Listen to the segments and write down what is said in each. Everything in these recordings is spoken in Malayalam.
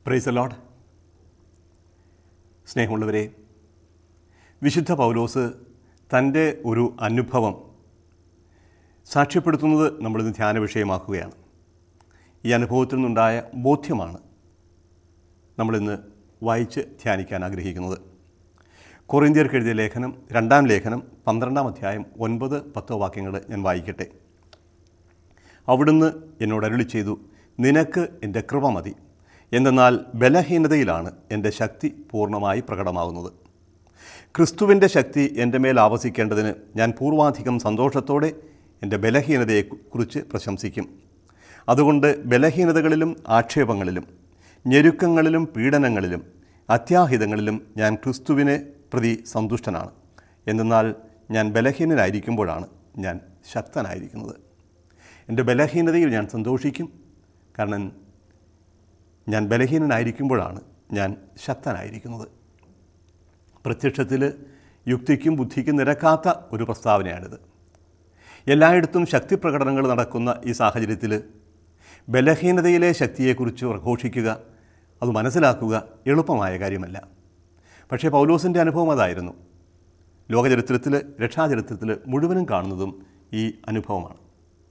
പ്രൈസ് ലോഡ് സ്നേഹമുള്ളവരെ വിശുദ്ധ പൗലോസ് തൻ്റെ ഒരു അനുഭവം സാക്ഷ്യപ്പെടുത്തുന്നത് നമ്മളിന്ന് ധ്യാന വിഷയമാക്കുകയാണ് ഈ അനുഭവത്തിൽ നിന്നുണ്ടായ ബോധ്യമാണ് നമ്മളിന്ന് വായിച്ച് ധ്യാനിക്കാൻ ആഗ്രഹിക്കുന്നത് കൊറിന്ത്യർക്ക് എഴുതിയ ലേഖനം രണ്ടാം ലേഖനം പന്ത്രണ്ടാം അധ്യായം ഒൻപത് പത്തോ വാക്യങ്ങൾ ഞാൻ വായിക്കട്ടെ അവിടുന്ന് എന്നോട് അരുളി ചെയ്തു നിനക്ക് എൻ്റെ കൃപ മതി എന്തെന്നാൽ ബലഹീനതയിലാണ് എൻ്റെ ശക്തി പൂർണ്ണമായി പ്രകടമാകുന്നത് ക്രിസ്തുവിൻ്റെ ശക്തി എൻ്റെ മേൽ ആവസിക്കേണ്ടതിന് ഞാൻ പൂർവാധികം സന്തോഷത്തോടെ എൻ്റെ ബലഹീനതയെക്കുറിച്ച് പ്രശംസിക്കും അതുകൊണ്ട് ബലഹീനതകളിലും ആക്ഷേപങ്ങളിലും ഞെരുക്കങ്ങളിലും പീഡനങ്ങളിലും അത്യാഹിതങ്ങളിലും ഞാൻ ക്രിസ്തുവിനെ പ്രതി സന്തുഷ്ടനാണ് എന്തെന്നാൽ ഞാൻ ബലഹീനനായിരിക്കുമ്പോഴാണ് ഞാൻ ശക്തനായിരിക്കുന്നത് എൻ്റെ ബലഹീനതയിൽ ഞാൻ സന്തോഷിക്കും കാരണം ഞാൻ ബലഹീനനായിരിക്കുമ്പോഴാണ് ഞാൻ ശക്തനായിരിക്കുന്നത് പ്രത്യക്ഷത്തിൽ യുക്തിക്കും ബുദ്ധിക്കും നിരക്കാത്ത ഒരു പ്രസ്താവനയാണിത് എല്ലായിടത്തും ശക്തി പ്രകടനങ്ങൾ നടക്കുന്ന ഈ സാഹചര്യത്തിൽ ബലഹീനതയിലെ ശക്തിയെക്കുറിച്ച് പ്രഘോഷിക്കുക അത് മനസ്സിലാക്കുക എളുപ്പമായ കാര്യമല്ല പക്ഷേ പൗലോസിൻ്റെ അനുഭവം അതായിരുന്നു ലോകചരിത്രത്തിൽ രക്ഷാചരിത്രത്തിൽ മുഴുവനും കാണുന്നതും ഈ അനുഭവമാണ്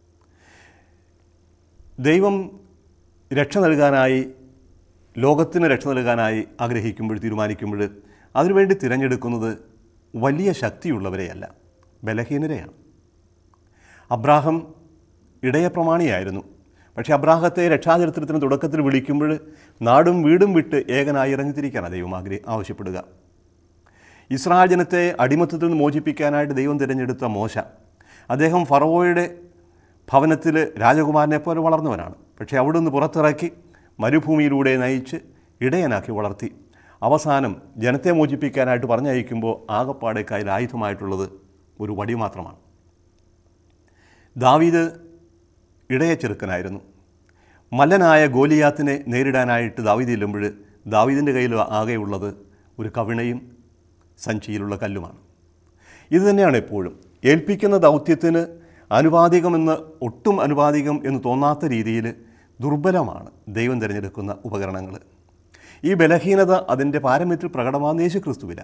ദൈവം രക്ഷ നൽകാനായി ലോകത്തിന് രക്ഷ നൽകാനായി ആഗ്രഹിക്കുമ്പോൾ തീരുമാനിക്കുമ്പോൾ അതിനുവേണ്ടി തിരഞ്ഞെടുക്കുന്നത് വലിയ ശക്തിയുള്ളവരെയല്ല ബലഹീനരെയാണ് അബ്രാഹം ഇടയപ്രമാണിയായിരുന്നു പക്ഷേ അബ്രാഹത്തെ രക്ഷാചരിത്രത്തിന് തുടക്കത്തിൽ വിളിക്കുമ്പോൾ നാടും വീടും വിട്ട് ഏകനായി ഇറങ്ങിത്തിരിക്കാനാണ് ദൈവം ആഗ്രഹി ആവശ്യപ്പെടുക ഇസ്രായേൽ ജനത്തെ അടിമത്തത്തിൽ നിന്ന് മോചിപ്പിക്കാനായിട്ട് ദൈവം തിരഞ്ഞെടുത്ത മോശ അദ്ദേഹം ഫറവോയുടെ ഭവനത്തിൽ രാജകുമാരനെ പോലെ വളർന്നവനാണ് പക്ഷേ അവിടുന്ന് പുറത്തിറക്കി മരുഭൂമിയിലൂടെ നയിച്ച് ഇടയനാക്കി വളർത്തി അവസാനം ജനത്തെ മോചിപ്പിക്കാനായിട്ട് പറഞ്ഞയക്കുമ്പോൾ ആകപ്പാടെ കയ്യിൽ ആയുധമായിട്ടുള്ളത് ഒരു വടി മാത്രമാണ് ദാവീദ് ഇടയ ചെറുക്കനായിരുന്നു മല്ലനായ ഗോലിയാത്തിനെ നേരിടാനായിട്ട് ദാവീദ് ചെല്ലുമ്പോൾ ദാവീദിൻ്റെ കയ്യിൽ ആകെയുള്ളത് ഒരു കവിണയും സഞ്ചിയിലുള്ള കല്ലുമാണ് ഇത് തന്നെയാണ് എപ്പോഴും ഏൽപ്പിക്കുന്ന ദൗത്യത്തിന് അനുപാതികമെന്ന് ഒട്ടും അനുപാതികം എന്ന് തോന്നാത്ത രീതിയിൽ ദുർബലമാണ് ദൈവം തിരഞ്ഞെടുക്കുന്ന ഉപകരണങ്ങൾ ഈ ബലഹീനത അതിൻ്റെ പാരമ്യത്തിൽ പ്രകടമാകുന്ന യേശു ക്രിസ്തുവില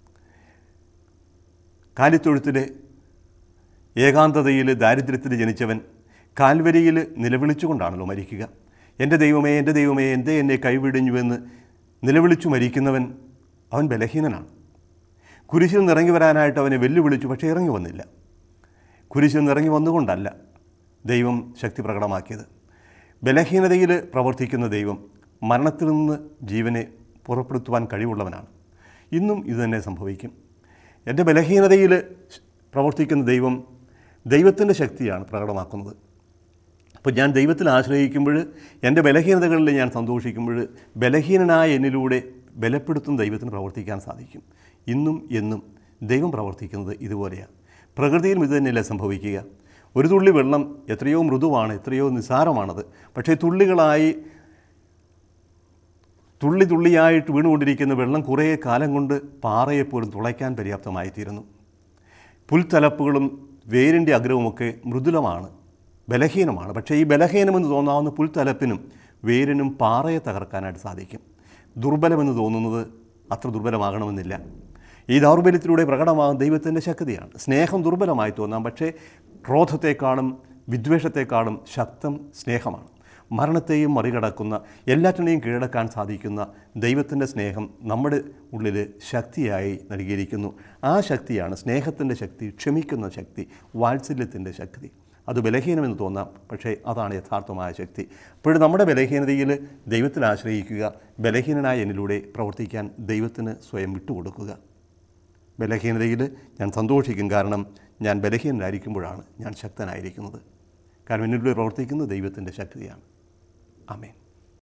കാലിത്തൊഴുത്തിലെ ഏകാന്തതയിൽ ദാരിദ്ര്യത്തിൽ ജനിച്ചവൻ കാൽവരിയിൽ നിലവിളിച്ചുകൊണ്ടാണല്ലോ മരിക്കുക എൻ്റെ ദൈവമേ എൻ്റെ ദൈവമേ എന്തേ എന്നെ കൈവിടിഞ്ഞുവെന്ന് നിലവിളിച്ചു മരിക്കുന്നവൻ അവൻ ബലഹീനനാണ് കുരിശിൽ നിന്ന് ഇറങ്ങി വരാനായിട്ട് അവനെ വെല്ലുവിളിച്ചു പക്ഷേ ഇറങ്ങി വന്നില്ല കുരിശിൽ നിന്ന് ഇറങ്ങി വന്നുകൊണ്ടല്ല ദൈവം ശക്തി പ്രകടമാക്കിയത് ബലഹീനതയിൽ പ്രവർത്തിക്കുന്ന ദൈവം മരണത്തിൽ നിന്ന് ജീവനെ പുറപ്പെടുത്തുവാൻ കഴിവുള്ളവനാണ് ഇന്നും ഇതുതന്നെ സംഭവിക്കും എൻ്റെ ബലഹീനതയിൽ പ്രവർത്തിക്കുന്ന ദൈവം ദൈവത്തിൻ്റെ ശക്തിയാണ് പ്രകടമാക്കുന്നത് അപ്പോൾ ഞാൻ ദൈവത്തിൽ ആശ്രയിക്കുമ്പോൾ എൻ്റെ ബലഹീനതകളിൽ ഞാൻ സന്തോഷിക്കുമ്പോൾ ബലഹീനനായ എന്നിലൂടെ ബലപ്പെടുത്തുന്ന ദൈവത്തിന് പ്രവർത്തിക്കാൻ സാധിക്കും ഇന്നും എന്നും ദൈവം പ്രവർത്തിക്കുന്നത് ഇതുപോലെയാണ് പ്രകൃതിയിലും ഇത് തന്നെയല്ല സംഭവിക്കുക ഒരു തുള്ളി വെള്ളം എത്രയോ മൃദുവാണ് എത്രയോ നിസ്സാരമാണത് പക്ഷേ തുള്ളികളായി തുള്ളി തുള്ളിയായിട്ട് വീണുകൊണ്ടിരിക്കുന്ന വെള്ളം കുറേ കാലം കൊണ്ട് പാറയെപ്പോലും തുളയ്ക്കാൻ പര്യാപ്തമായിത്തീരുന്നു പുൽത്തലപ്പുകളും വേരിൻ്റെ അഗ്രവുമൊക്കെ മൃദുലമാണ് ബലഹീനമാണ് പക്ഷേ ഈ ബലഹീനമെന്ന് തോന്നാവുന്ന പുൽത്തലപ്പിനും വേരിനും പാറയെ തകർക്കാനായിട്ട് സാധിക്കും ദുർബലമെന്ന് തോന്നുന്നത് അത്ര ദുർബലമാകണമെന്നില്ല ഈ ദൗർബല്യത്തിലൂടെ പ്രകടമാകുന്ന ദൈവത്തിൻ്റെ ശക്തിയാണ് സ്നേഹം ദുർബലമായി തോന്നാം പക്ഷേ ക്രോധത്തെക്കാളും വിദ്വേഷത്തെക്കാളും ശക്തം സ്നേഹമാണ് മരണത്തെയും മറികടക്കുന്ന എല്ലാറ്റിനെയും കീഴടക്കാൻ സാധിക്കുന്ന ദൈവത്തിൻ്റെ സ്നേഹം നമ്മുടെ ഉള്ളിൽ ശക്തിയായി നൽകിയിരിക്കുന്നു ആ ശക്തിയാണ് സ്നേഹത്തിൻ്റെ ശക്തി ക്ഷമിക്കുന്ന ശക്തി വാത്സല്യത്തിൻ്റെ ശക്തി അത് ബലഹീനമെന്ന് തോന്നാം പക്ഷേ അതാണ് യഥാർത്ഥമായ ശക്തി അപ്പോഴും നമ്മുടെ ബലഹീനതയിൽ ദൈവത്തിൽ ആശ്രയിക്കുക ബലഹീനനായ എന്നിലൂടെ പ്രവർത്തിക്കാൻ ദൈവത്തിന് സ്വയം വിട്ടുകൊടുക്കുക ബലഹീനതയിൽ ഞാൻ സന്തോഷിക്കും കാരണം ഞാൻ ബലഹീനനായിരിക്കുമ്പോഴാണ് ഞാൻ ശക്തനായിരിക്കുന്നത് കാരണം എന്നിലൂടെ പ്രവർത്തിക്കുന്നത് ദൈവത്തിൻ്റെ ശക്തിയാണ് ആമേൻ